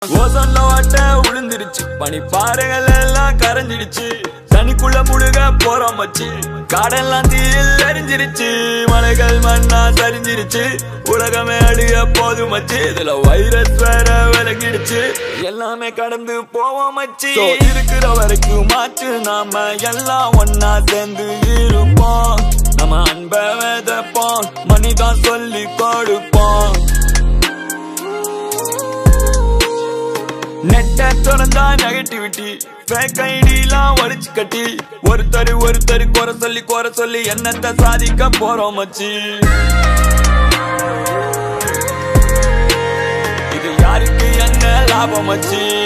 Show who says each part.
Speaker 1: ஓசன்ல வாட்ட உளுந்துருச்சு பனி பாறைகள் எல்லாம் கரைஞ்சிடுச்சு தனிக்குள்ள முழுக போறோம் மச்சி காடெல்லாம் தீயில் எரிஞ்சிருச்சு மலைகள் மண்ணா சரிஞ்சிருச்சு உலகமே அழிய போது மச்சி இதுல வைரஸ் வேற விலகிடுச்சு எல்லாமே கடந்து போவோம் மச்சி So, இருக்கிற வரைக்கும் மாற்று நாம எல்லாம் ஒன்னா சேர்ந்து இருப்போம் நம்ம அன்பை விதைப்போம் மணிதான் சொல்லி கொடுப்போம் நெட்ட திறந்தா நெகட்டிவிட்டி ஃபேக் ஐடிலாம் ஒழிச்சு கட்டி ஒருத்தர் ஒருத்தர் குறை சொல்லி குறை சொல்லி என்னத்த சாதிக்க போறோம் மச்சி இது யாருக்கு என்ன லாபம் மச்சி